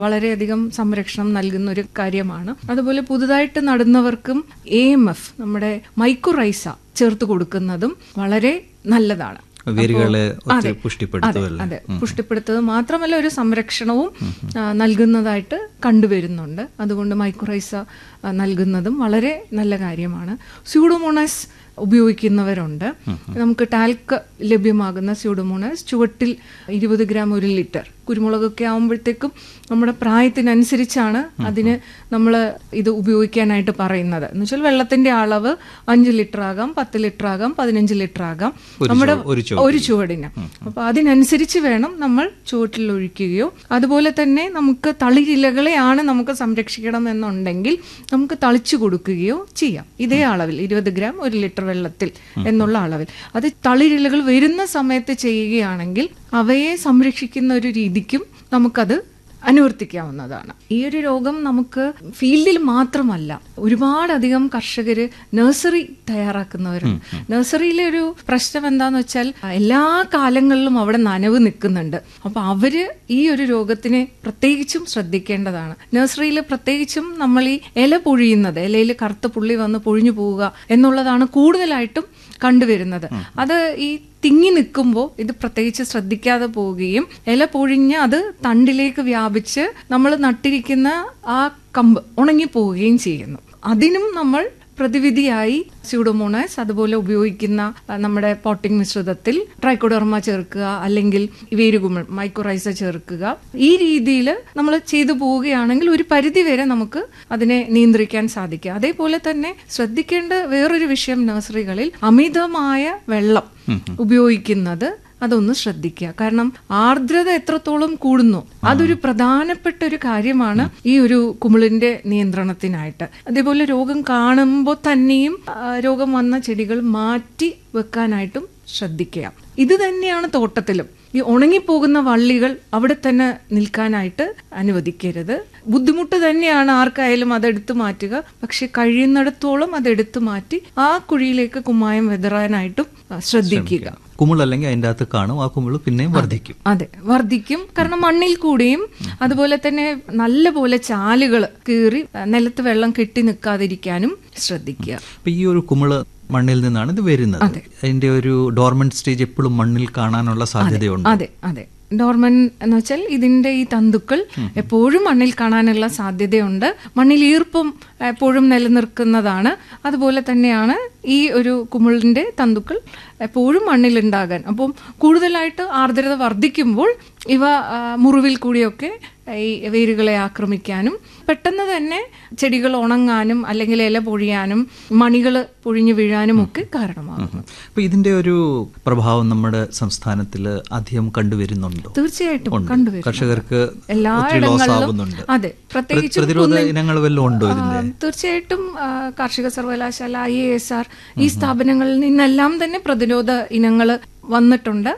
വളരെയധികം സംരക്ഷണം നൽകുന്ന ഒരു കാര്യമാണ് അതുപോലെ പുതുതായിട്ട് നടുന്നവർക്കും എ എം എഫ് നമ്മുടെ മൈക്രോറൈസ ചേർത്ത് കൊടുക്കുന്നതും വളരെ നല്ലതാണ് വേരുകളെ ഒത്തിരി അതെ, പുഷ്ടിപ്പെടുത്തുമല്ലേ അതെ പുഷ്ടിപ്പെടുത്തത് മാത്രമല്ല ഒരു സംരക്ഷണവും ആ, നൽകുന്നതായിട്ട് കണ്ടുവരുന്നുണ്ട് അതുകൊണ്ട് മൈക്രോറൈസ ആ, നൽകുന്നതും വളരെ നല്ല കാര്യമാണ് സ്യൂഡോമോണസ് ഉപയോഗിക്കുന്നവരുണ്ട് നമുക്ക് ടാൽക്ക് ലഭ്യമാകുന്ന സ്യൂഡോമോണസ് ചുവട്ടിൽ ഇരുപത് ഗ്രാം ഒരു ലിറ്റർ കുരുമുളകൊക്കെ ആകുമ്പോഴത്തേക്കും നമ്മുടെ പ്രായത്തിനനുസരിച്ചാണ് അതിന് നമ്മൾ ഇത് ഉപയോഗിക്കാനായിട്ട് പറയുന്നത് എന്ന് വെച്ചാൽ വെള്ളത്തിന്റെ അളവ് അഞ്ച് ലിറ്റർ ആകാം പത്ത് ലിറ്റർ ആകാം പതിനഞ്ച് ലിറ്റർ ആകാം നമ്മുടെ ഒരു ഒരു ചുവടിന് അപ്പൊ അതിനനുസരിച്ച് വേണം നമ്മൾ ചുവട്ടിൽ ഒഴിക്കുകയോ അതുപോലെ തന്നെ നമുക്ക് തളിരിലകളെയാണ് നമുക്ക് സംരക്ഷിക്കണം എന്നുണ്ടെങ്കിൽ നമുക്ക് തളിച്ചു കൊടുക്കുകയോ ചെയ്യാം ഇതേ അളവിൽ ഇരുപത് ഗ്രാം ഒരു ലിറ്റർ വെള്ളത്തിൽ എന്നുള്ള അളവിൽ അത് തളിരിലകൾ വരുന്ന സമയത്ത് ചെയ്യുകയാണെങ്കിൽ അവയെ സംരക്ഷിക്കുന്ന ഒരു രീതിക്കും നമുക്കത് അനുവർത്തിക്കാവുന്നതാണ് ഈ ഒരു രോഗം നമുക്ക് ഫീൽഡിൽ മാത്രമല്ല ഒരുപാടധികം കർഷകര് നഴ്സറി തയ്യാറാക്കുന്നവരുണ്ട് നഴ്സറിയിലെ ഒരു പ്രശ്നം എന്താന്ന് വെച്ചാൽ എല്ലാ കാലങ്ങളിലും അവിടെ നനവ് നിൽക്കുന്നുണ്ട് അപ്പൊ അവര് ഈ ഒരു രോഗത്തിനെ പ്രത്യേകിച്ചും ശ്രദ്ധിക്കേണ്ടതാണ് നഴ്സറിയിൽ പ്രത്യേകിച്ചും നമ്മൾ ഈ ഇല പൊഴിയുന്നത് ഇലയിൽ കറുത്ത പുള്ളി വന്ന് പൊഴിഞ്ഞു പോവുക എന്നുള്ളതാണ് കൂടുതലായിട്ടും കണ്ടുവരുന്നത് അത് ഈ തിങ്ങി നിൽക്കുമ്പോൾ ഇത് പ്രത്യേകിച്ച് ശ്രദ്ധിക്കാതെ പോവുകയും ഇല പൊഴിഞ്ഞ് അത് തണ്ടിലേക്ക് വ്യാപിച്ച് നമ്മൾ നട്ടിരിക്കുന്ന ആ കമ്പ് ഉണങ്ങിപ്പോവുകയും ചെയ്യുന്നു അതിനും നമ്മൾ പ്രതിവിധിയായി സ്യൂഡോമോണസ് അതുപോലെ ഉപയോഗിക്കുന്ന ആ, നമ്മുടെ പോട്ടിംഗ് മിശ്രിതത്തിൽ ട്രൈക്കോഡർമ ചേർക്കുക അല്ലെങ്കിൽ വേരുകുമിൾ മൈക്രോറൈസ ചേർക്കുക ഈ രീതിയിൽ നമ്മൾ ചെയ്തു പോവുകയാണെങ്കിൽ ഒരു പരിധി വരെ നമുക്ക് അതിനെ നിയന്ത്രിക്കാൻ സാധിക്കും അതേപോലെ തന്നെ ശ്രദ്ധിക്കേണ്ട വേറൊരു വിഷയം നഴ്സറികളിൽ അമിതമായ വെള്ളം ഉപയോഗിക്കുന്നത് അതൊന്ന് ശ്രദ്ധിക്കുക കാരണം ആർദ്രത എത്രത്തോളം കൂടുന്നു അതൊരു പ്രധാനപ്പെട്ട ഒരു കാര്യമാണ് ഈ ഒരു കുമിളിന്റെ നിയന്ത്രണത്തിനായിട്ട് അതേപോലെ രോഗം കാണുമ്പോൾ തന്നെയും ആ, രോഗം വന്ന ചെടികൾ മാറ്റി വെക്കാനായിട്ടും ശ്രദ്ധിക്കുക ഇത് തന്നെയാണ് തോട്ടത്തിലും ഈ ഉണങ്ങിപ്പോകുന്ന വള്ളികൾ അവിടെ തന്നെ നിൽക്കാനായിട്ട് അനുവദിക്കരുത് ബുദ്ധിമുട്ട് തന്നെയാണ് ആർക്കായാലും അതെടുത്ത് മാറ്റുക പക്ഷെ കഴിയുന്നിടത്തോളം അതെടുത്ത് മാറ്റി ആ കുഴിയിലേക്ക് കുമ്മായം വെതറാനായിട്ടും ആ, ശ്രദ്ധിക്കുക കുമിൾ അല്ലെങ്കിൽ അതിൻ്റെ അകത്ത് കാണും ആ കുമിൾ പിന്നെയും വർദ്ധിക്കും അതെ വർദ്ധിക്കും കാരണം മണ്ണിൽ കൂടിയും അതുപോലെ തന്നെ നല്ല പോലെ ചാലുകൾ കീറി ആ, നിലത്ത് വെള്ളം കെട്ടി നിൽക്കാതിരിക്കാനും ശ്രദ്ധിക്കുക അപ്പൊ ഈ ഒരു കുമിള് മണ്ണിൽ നിന്നാണ് ഇത് വരുന്നത് അതിന്റെ ഒരു ഡോർമെന്റ് സ്റ്റേജ് എപ്പോഴും മണ്ണിൽ കാണാനുള്ള സാധ്യതയുണ്ട് അതെ അതെ ഡോർമൻ എന്ന് വെച്ചാൽ ഇതിന്റെ ഈ തന്തുക്കൾ എപ്പോഴും മണ്ണിൽ കാണാനുള്ള സാധ്യതയുണ്ട് മണ്ണിൽ ഈർപ്പം എപ്പോഴും നിലനിൽക്കുന്നതാണ് അതുപോലെ തന്നെയാണ് ഈ ഒരു കുമിളിന്റെ തന്തുക്കൾ എപ്പോഴും മണ്ണിൽ ഉണ്ടാകാൻ അപ്പം കൂടുതലായിട്ട് ആർദ്രത വർദ്ധിക്കുമ്പോൾ ഇവ ആ, മുറിവിൽ കൂടിയൊക്കെ ഈ വേരുകളെ ആക്രമിക്കാനും പെട്ടെന്ന് തന്നെ ചെടികൾ ഉണങ്ങാനും അല്ലെങ്കിൽ ഇല പൊഴിയാനും മണികൾ പൊഴിഞ്ഞു വീഴാനും ഒക്കെ കാരണമാകും അപ്പൊ ഇതിന്റെ ഒരു പ്രഭാവം നമ്മുടെ സംസ്ഥാനത്തിൽ അധികം കണ്ടുവരുന്നുണ്ടോ തീർച്ചയായിട്ടും ഉണ്ട്. കണ്ടുവരും കർഷകർക്ക് ഒത്തിരി ലോസ് എല്ലായിടങ്ങളിലും ആവുന്നുണ്ട് അതെ പ്രത്യേകിച്ച് പ്രതിരോധ ഇനങ്ങൾ വല്ലതും ഉണ്ടോ ഇതിന്റെ തീർച്ചയായിട്ടും ആ, കാർഷിക സർവകലാശാല ഐ എ എസ് ആർ ഈ സ്ഥാപനങ്ങളിൽ നിന്നെല്ലാം തന്നെ പ്രതിരോധ ഇനങ്ങൾ വന്നിട്ടുണ്ട്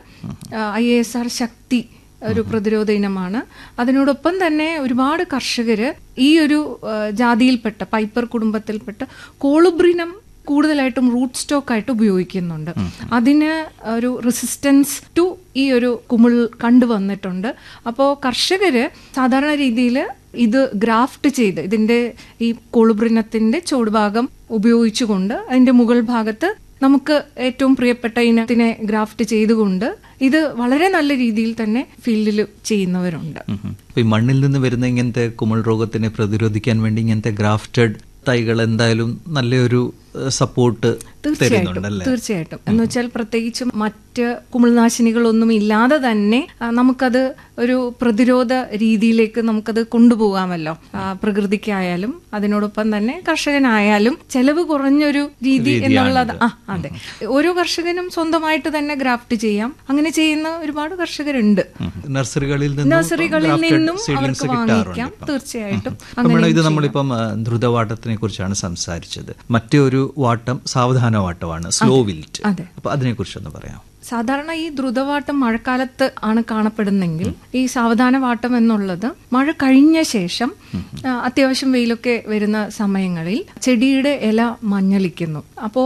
I A S R Shakti ഒരു പ്രതിരോധ ഇനമാണ് അതിനോടൊപ്പം തന്നെ ഒരുപാട് കർഷകര് ഈ ഒരു ആ, ജാതിയിൽപ്പെട്ട പൈപ്പർ കുടുംബത്തിൽപ്പെട്ട കോളുബ്രിനം കൂടുതലായിട്ടും റൂട്ട് സ്റ്റോക്ക് ആയിട്ട് ഉപയോഗിക്കുന്നുണ്ട് അതിന് ഒരു റെസിസ്റ്റൻസ് ടു ഈ ഒരു കുമിൾ കണ്ടുവന്നിട്ടുണ്ട് അപ്പോൾ കർഷകര് സാധാരണ രീതിയിൽ ഇത് ഗ്രാഫ്റ്റ് ചെയ്ത് ഇതിന്റെ ഈ കൊളുബ്രിനത്തിന്റെ ചുവടുഭാഗം ഉപയോഗിച്ചുകൊണ്ട് അതിന്റെ മുകൾ ഭാഗത്ത് നമുക്ക് ഏറ്റവും പ്രിയപ്പെട്ട ഇനത്തിനെ ഗ്രാഫ്റ്റ് ചെയ്തുകൊണ്ട് ഇത് വളരെ നല്ല രീതിയിൽ തന്നെ ഫീൽഡിൽ ചെയ്യുന്നവരുണ്ട് ഉം ഉം. അപ്പൊ ഈ മണ്ണിൽ നിന്ന് വരുന്ന ഇങ്ങനത്തെ കുമിൾ രോഗത്തിനെ പ്രതിരോധിക്കാൻ വേണ്ടി ഇങ്ങനത്തെ ഗ്രാഫ്റ്റഡ് തൈകൾ എന്തായാലും നല്ലൊരു സപ്പോർട്ട് തരുന്നുണ്ട് അല്ലേ തീർച്ചയായിട്ടും എന്ന് വെച്ചാൽ പ്രത്യേകിച്ചും മറ്റ് കുമിൾനാശിനികളൊന്നും ഇല്ലാതെ തന്നെ ആ, നമുക്കത് ഒരു പ്രതിരോധ രീതിയിലേക്ക് നമുക്കത് കൊണ്ടുപോകാമല്ലോ ആ, പ്രകൃതിക്കായാലും അതിനോടൊപ്പം തന്നെ കർഷകനായാലും ചെലവ് കുറഞ്ഞൊരു രീതി എന്നുള്ളത് ആ അതെ ഓരോ കർഷകനും സ്വന്തമായിട്ട് തന്നെ ഗ്രാഫ്റ്റ് ചെയ്യാം അങ്ങനെ ചെയ്യുന്ന ഒരുപാട് കർഷകരുണ്ട് ഉം. നഴ്സറികളിൽ നിന്നും നഴ്സറികളിൽ grafted നിന്നും seedlings അവർക്ക് കിട്ടാറുണ്ട് വാങ്ങിക്കാം ഇപ്പം. തീർച്ചയായിട്ടും അപ്പം മേഡം ഇത് നമ്മളിപ്പം ആ, ദ്രുതവാട്ടത്തിനെ കുറിച്ചാണ് സംസാരിച്ചത് മറ്റേ ഒരു വാട്ടം സാവധാന വാട്ടമാണ് സ്ലോ വിൽറ്റ് അതെ. അപ്പൊ അതിനെ കുറിച്ചൊന്ന് പറയാം സാധാരണ ഈ ദ്രുതവാട്ടം മഴക്കാലത്ത് ആണ് കാണപ്പെടുന്നെങ്കിൽ ഈ സാവധാന വാട്ടം എന്നുള്ളത് മഴ കഴിഞ്ഞ ശേഷം ആ, അത്യാവശ്യം വെയിലൊക്കെ വരുന്ന സമയങ്ങളിൽ ചെടിയുടെ ഇല മഞ്ഞളിക്കുന്നു അപ്പോൾ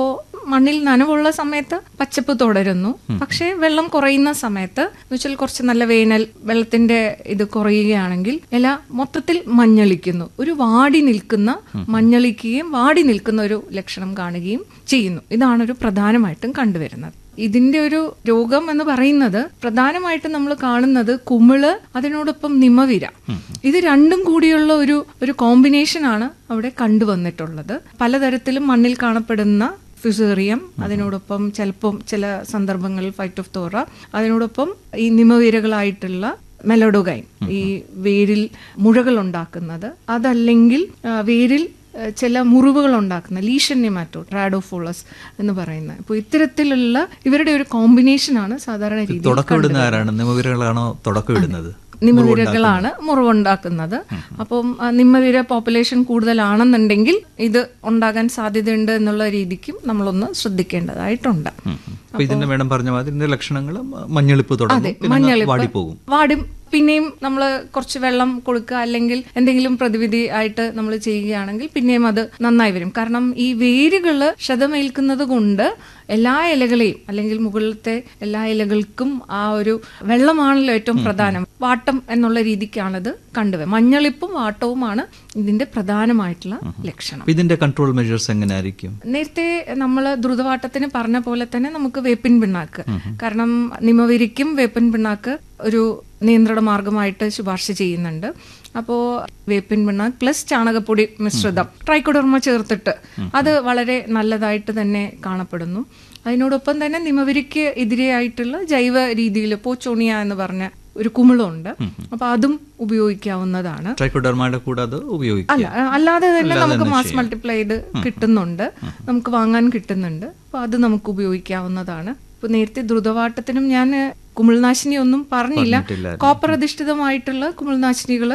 മണ്ണിൽ നനവുള്ള സമയത്ത് പച്ചപ്പ് തുടരുന്നു പക്ഷേ വെള്ളം കുറയുന്ന സമയത്ത് എന്ന് വെച്ചാൽ കുറച്ച് നല്ല വേനൽ വെള്ളത്തിന്റെ ഇത് കുറയുകയാണെങ്കിൽ ഇല മൊത്തത്തിൽ മഞ്ഞളിക്കുന്നു ഒരു വാടി നിൽക്കുന്ന മഞ്ഞളിക്കുകയും വാടി നിൽക്കുന്ന ഒരു ലക്ഷണം കാണുകയും ചെയ്യുന്നു ഇതാണ് ഒരു പ്രധാനമായിട്ടും കണ്ടുവരുന്നത് ഇതിന്റെ ഒരു രോഗം എന്ന് പറയുന്നത് പ്രധാനമായിട്ടും നമ്മൾ കാണുന്നത് കുമിള് അതിനോടൊപ്പം നിമവിര ഇത് രണ്ടും കൂടിയുള്ള ഒരു ഒരു കോമ്പിനേഷൻ ആണ് അവിടെ കണ്ടുവന്നിട്ടുള്ളത് പലതരത്തിലും മണ്ണിൽ കാണപ്പെടുന്ന ഫിസേറിയം അതിനോടൊപ്പം ചിലപ്പം ചില സന്ദർഭങ്ങളിൽ ഫൈറ്റ് ഓഫ് തോറ അതിനോടൊപ്പം ഈ നിമവീരകളായിട്ടുള്ള മെലഡോഗൈൻ ഈ വേരിൽ മുഴകൾ ഉണ്ടാക്കുന്നത് അതല്ലെങ്കിൽ ആ, വേരിൽ ആ, ചില മുറിവുകൾ ഉണ്ടാക്കുന്ന ലീഷൻ നെമാറ്റോ ട്രാഡോഫോളസ് എന്ന് പറയുന്നത് അപ്പോൾ ഇത്തരത്തിലുള്ള ഇവരുടെ ഒരു കോമ്പിനേഷനാണ് സാധാരണ രീതിയിൽ തുടക്കം ഇടുന്ന ആരാണ് നിമവിരകളാണോ തുടക്കം ഇടുന്നത് നിമ്മവീരകളാണ് മുറിവുണ്ടാക്കുന്നത് അപ്പം ആ, നിമ്മവീര പോപ്പുലേഷൻ കൂടുതലാണെന്നുണ്ടെങ്കിൽ ഇത് ഉണ്ടാകാൻ സാധ്യതയുണ്ട് എന്നുള്ള രീതിക്കും നമ്മളൊന്ന് ശ്രദ്ധിക്കേണ്ടതായിട്ടുണ്ട് അപ്പൊ ഇതിന്റെ മേഡം പറഞ്ഞ മാതിരി ഇതിന്റെ ലക്ഷണങ്ങൾ മഞ്ഞളിപ്പ് തുടങ്ങും പിന്നെ അങ്ങ് മഞ്ഞളിപ്പ് വാടിപ്പോകും വാടും പിന്നെയും നമ്മൾ കുറച്ച് വെള്ളം കൊടുക്കുക അല്ലെങ്കിൽ എന്തെങ്കിലും പ്രതിവിധി ആയിട്ട് നമ്മൾ ചെയ്യുകയാണെങ്കിൽ പിന്നെയും അത് നന്നായി വരും കാരണം ഈ വേരുകൾ ക്ഷതമേൽക്കുന്നത് കൊണ്ട് എല്ലാ ഇലകളെയും അല്ലെങ്കിൽ മുകളിലത്തെ എല്ലാ ഇലകൾക്കും ആ ഒരു വെള്ളമാണല്ലോ ഏറ്റവും പ്രധാനം വാട്ടം എന്നുള്ള രീതിക്കാണത് കണ്ടുവരുന്നത് മഞ്ഞളിപ്പും വാട്ടവുമാണ് ഇതിന്റെ പ്രധാനമായിട്ടുള്ള ലക്ഷണം അപ്പൊ ഇതിന്റെ കൺട്രോൾ മെഷേഴ്സ് എങ്ങനെയായിരിക്കും നേരത്തെ നമ്മൾ ദ്രുതവാട്ടത്തിന് പറഞ്ഞ പോലെ തന്നെ നമുക്ക് വേപ്പിൻ പിണ്ണാക്ക് കാരണം നിമവിരിക്കും വേപ്പിൻ പിണ്ണാക്ക് ഒരു നിയന്ത്രണ മാർഗമായിട്ട് ശുപാർശ ചെയ്യുന്നുണ്ട് അപ്പോൾ വേപ്പിൻ പിണ്ണാക്ക് പ്ലസ് ചാണകപ്പൊടി മിശ്രിതം ട്രൈക്കോഡർമ ചേർത്തിട്ട് അത് വളരെ നല്ലതായിട്ട് തന്നെ കാണപ്പെടുന്നു അതിനോടൊപ്പം തന്നെ നിമവിരിക്ക് എതിരെയായിട്ടുള്ള ജൈവ രീതിയിൽ പോച്ചോണിയ എന്ന് പറഞ്ഞ ഒരു കുമിളുണ്ട് അപ്പൊ അതും ഉപയോഗിക്കാവുന്നതാണ് ട്രൈക്കോഡർമയുടെ കൂടെ അത് ഉപയോഗിക്കും അല്ല അല്ലാതെ തന്നെ നമുക്ക് മാസ് മൾട്ടിപ്ലൈ ചെയ്ത് കിട്ടുന്നുണ്ട് നമുക്ക് വാങ്ങാൻ കിട്ടുന്നുണ്ട് അപ്പൊ അത് നമുക്ക് ഉപയോഗിക്കാവുന്നതാണ് ഇപ്പൊ നേരത്തെ ദ്രുതവാട്ടത്തിനും ഞാൻ കുമിൾനാശിനി ഒന്നും പറഞ്ഞില്ല പറഞ്ഞിട്ടില്ലായിരുന്നു. കോപ്പർ അധിഷ്ഠിതമായിട്ടുള്ള കുമിൾനാശിനികൾ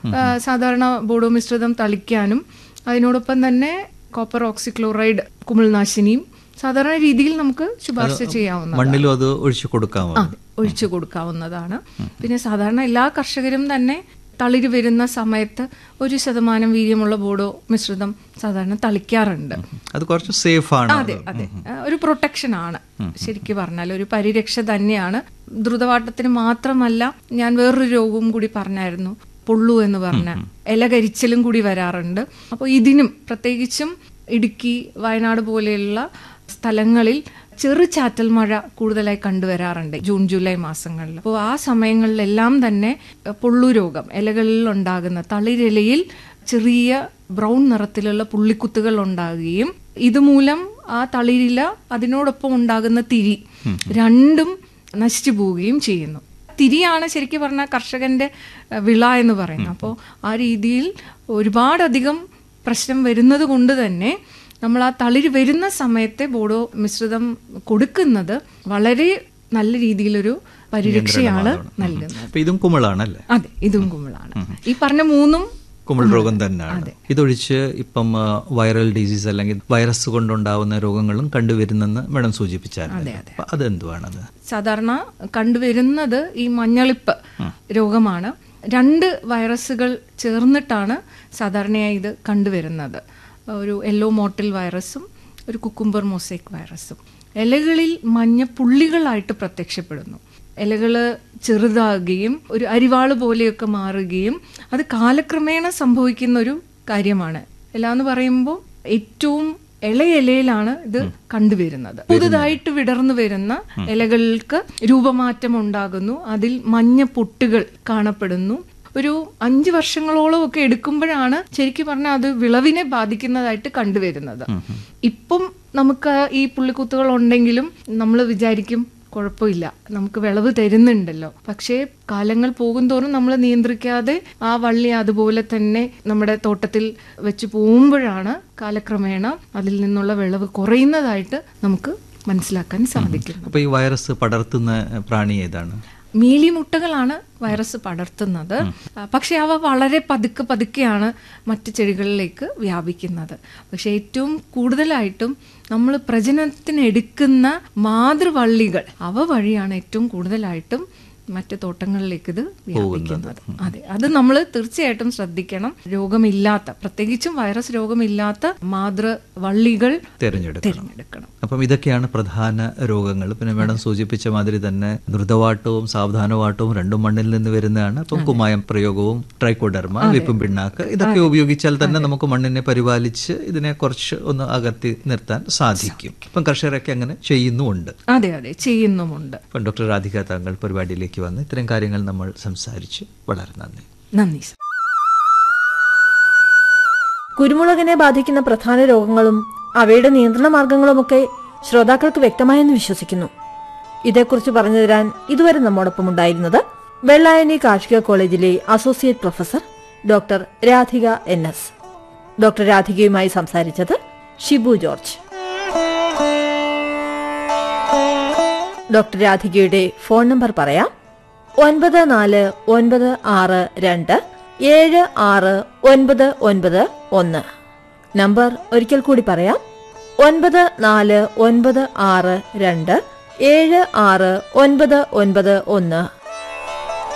സാധാരണ ബോഡോ മിശ്രിതം തളിക്കാനും അതിനോടൊപ്പം തന്നെ കോപ്പർ ഓക്സിക്ലോറൈഡ് കുമിൾനാശിനിയും സാധാരണ രീതിയിൽ നമുക്ക് ശുപാർശ ചെയ്യാവുന്ന മണ്ണിലും അത് ഒഴിച്ചു കൊടുക്കാമോ അതെ ഒഴിച്ചു കൊടുക്കാവുന്നതാണ് പിന്നെ സാധാരണ എല്ലാ കർഷകരും തന്നെ തളിര് വരുന്ന സമയത്ത് ഒരു ശതമാനം വീര്യമുള്ള ബോഡോ മിശ്രിതം സാധാരണ തളിക്കാറുണ്ട് അത് കുറച്ച് സേഫ് ആണ് അതെ അതെ ആ, ഒരു പ്രൊട്ടക്ഷൻ ആണ് ശരിക്കും പറഞ്ഞാൽ ഒരു പരിരക്ഷ തന്നെയാണ് ദ്രുതവാട്ടത്തിന് മാത്രമല്ല ഞാൻ വേറൊരു രോഗവും കൂടി പറഞ്ഞായിരുന്നു പൊള്ളു എന്ന് പറഞ്ഞ ഇലകരിച്ചലും കൂടി വരാറുണ്ട് അപ്പോൾ ഇതിനും പ്രത്യേകിച്ചും ഇടുക്കി വയനാട് പോലെയുള്ള സ്ഥലങ്ങളിൽ ചെറു ചാറ്റൽ മഴ കൂടുതലായി കണ്ടുവരാറുണ്ട് ജൂൺ ജൂലൈ മാസങ്ങളിൽ അപ്പോൾ ആ സമയങ്ങളിലെല്ലാം തന്നെ അഹ്, പൊള്ളു രോഗം ഇലകളിൽ ഉണ്ടാകുന്ന തളിരിലയിൽ ചെറിയ ബ്രൗൺ നിറത്തിലുള്ള പുള്ളിക്കുത്തുകൾ ഉണ്ടാകുകയും ഇതുമൂലം ആ തളിരില അതിനോടൊപ്പം ഉണ്ടാകുന്ന തിരി രണ്ടും നശിച്ചു പോവുകയും ചെയ്യുന്നു തിരിയാണ് ശരിക്കും പറഞ്ഞാൽ കർഷകന്റെ അഹ്, വിള എന്ന് പറയുന്നത് അപ്പോൾ ആ രീതിയിൽ ഒരുപാടധികം പ്രശ്നം വരുന്നത് കൊണ്ട് തന്നെ നമ്മൾ ആ തളിര് വരുന്ന സമയത്തെ ബോഡോ മിശ്രിതം കൊടുക്കുന്നത് വളരെ നല്ല രീതിയിലൊരു പരിരക്ഷയാണ് നൽകുന്നത് അപ്പൊ ഇതും കുമിളാണല്ലേ അതെ ഇതും കുമിളാണ് ഈ പറഞ്ഞ മൂന്നും കുമിൾ രോഗം തന്നെയാണ് ഇതൊഴിച്ച് ഇപ്പം ആ, വൈറൽ ഡിസീസ് അല്ലെങ്കിൽ വൈറസ് കൊണ്ടുണ്ടാവുന്ന രോഗങ്ങളും കണ്ടുവരുന്നെന്ന് മാഡം സൂചിപ്പിച്ചായിരുന്നു അപ്പൊ അതെന്തുവാണത് സാധാരണ കണ്ടുവരുന്നത് ഈ മഞ്ഞളിപ്പ് രോഗമാണ് രണ്ട് വൈറസുകൾ ചേർന്നിട്ടാണ് സാധാരണയായി ഇത് കണ്ടുവരുന്നത് ഒരു യെല്ലോ മോട്ടിൽ വൈറസും ഒരു കുക്കുംബർ മൊസൈക്ക് വൈറസും ഇലകളിൽ മഞ്ഞ പുള്ളികളായിട്ട് പ്രത്യക്ഷപ്പെടുന്നു ഇലകൾ ചെറുതാകുകയും ഒരു അരിവാള് പോലെയൊക്കെ മാറുകയും അത് കാലക്രമേണ സംഭവിക്കുന്ന ഒരു കാര്യമാണ് ഇല എന്ന് പറയുമ്പോൾ ഏറ്റവും ഇളയ ഇലയിലാണ് ഇത് കണ്ടുവരുന്നത് പുതുതായിട്ട് വിടർന്നു വരുന്ന ഇലകൾക്ക് രൂപമാറ്റം ഉണ്ടാകുന്നു അതിൽ മഞ്ഞ പൊട്ടുകൾ കാണപ്പെടുന്നു ഒരു അഞ്ച് വർഷങ്ങളോളം ഒക്കെ എടുക്കുമ്പോഴാണ് ശരിക്കും പറഞ്ഞാൽ അത് വിളവിനെ ബാധിക്കുന്നതായിട്ട് കണ്ടുവരുന്നത് ഇപ്പം നമുക്ക് ഈ പുള്ളിക്കുത്തുകൾ ഉണ്ടെങ്കിലും നമ്മൾ വിചാരിക്കും കുഴപ്പമില്ല നമുക്ക് വിളവ് തരുന്നുണ്ടല്ലോ പക്ഷേ കാലങ്ങൾ പോകുന്തോറും നമ്മൾ നിയന്ത്രിക്കാതെ ആ വള്ളി അതുപോലെ തന്നെ നമ്മുടെ തോട്ടത്തിൽ വെച്ച് പോകുമ്പോഴാണ് കാലക്രമേണ അതിൽ നിന്നുള്ള വിളവ് കുറയുന്നതായിട്ട് നമുക്ക് മനസ്സിലാക്കാൻ സാധിക്കും അപ്പൊ ഈ വൈറസ് പടർത്തുന്ന പ്രാണി ഏതാണ് മീലിമുട്ടകളാണ് വൈറസ് പടർത്തുന്നത് ആ, പക്ഷെ അവ വളരെ പതുക്കെ പതുക്കെയാണ് മറ്റ് ചെടികളിലേക്ക് വ്യാപിക്കുന്നത് പക്ഷെ ഏറ്റവും കൂടുതലായിട്ടും നമ്മൾ പ്രജനനത്തിന് എടുക്കുന്ന മാതൃവള്ളികൾ അവ വഴിയാണ് ഏറ്റവും കൂടുതലായിട്ടും മറ്റ് തോട്ടങ്ങളിലേക്ക് ഇത് വ്യാപിക്കുന്നത് അതെ അത് നമ്മൾ തീർച്ചയായിട്ടും ശ്രദ്ധിക്കണം രോഗമില്ലാത്ത പ്രത്യേകിച്ചും വൈറസ് രോഗമില്ലാത്ത മാതൃവള്ളികൾ തിരഞ്ഞെടുക്കണം തിരഞ്ഞെടുക്കണം അപ്പം ഇതൊക്കെയാണ് പ്രധാന രോഗങ്ങൾ പിന്നെ മേഡം സൂചിപ്പിച്ച മാതിരി തന്നെ ദ്രുതവാട്ടവും സാവധാനവാട്ടവും രണ്ടും മണ്ണിൽ നിന്ന് വരുന്നതാണ് അപ്പം കുമായം പ്രയോഗവും ട്രൈക്കോഡർമ വിപ്പും പിണ്ണാക്ക് ഇതൊക്കെ ഉപയോഗിച്ചാൽ തന്നെ നമുക്ക് മണ്ണിനെ പരിപാലിച്ച് ഇതിനെ കുറച്ച് ഒന്ന് അകത്തി നിർത്താൻ സാധിക്കും ഇപ്പം കർഷകരൊക്കെ അങ്ങനെ ചെയ്യുന്നുമുണ്ട് അതെ അതെ ചെയ്യുന്നുമുണ്ട് അപ്പം ഡോക്ടർ രാധിക താങ്കൾ പരിപാടിയിലേക്ക് വന്ന് ഇത്തരം കാര്യങ്ങൾ നമ്മൾ സംസാരിച്ചു വളരെ നന്ദി നന്ദി സർ കുരുമുളകിനെ ബാധിക്കുന്ന പ്രധാന രോഗങ്ങളും അവയുടെ നിയന്ത്രണ മാർഗങ്ങളുമൊക്കെ ശ്രോതാക്കൾക്ക് വ്യക്തമായെന്ന് വിശ്വസിക്കുന്നു ഇതേക്കുറിച്ച് പറഞ്ഞു തരാൻ ഇതുവരെ നമ്മോടൊപ്പം ഉണ്ടായിരുന്നത് വെള്ളായണി കാർഷിക കോളേജിലെ associate professor doctor Radhika N S doctor രാധികയുമായി സംസാരിച്ചത് ഷിബു ജോർജ് ഡോക്ടർ രാധികയുടെ ഫോൺ നമ്പർ പറയാം ഒൻപത് നാല് ഒൻപത് ആറ് രണ്ട് ഏഴ് ആറ് ഒൻപത് ഒൻപത് ഒന്ന് നമ്പർ ഒരിക്കൽ കൂടി പറയാം ഒൻപത് നാല് ഒൻപത് ആറ് രണ്ട് ഏഴ് ആറ് ഒൻപത് ഒൻപത് ഒന്ന്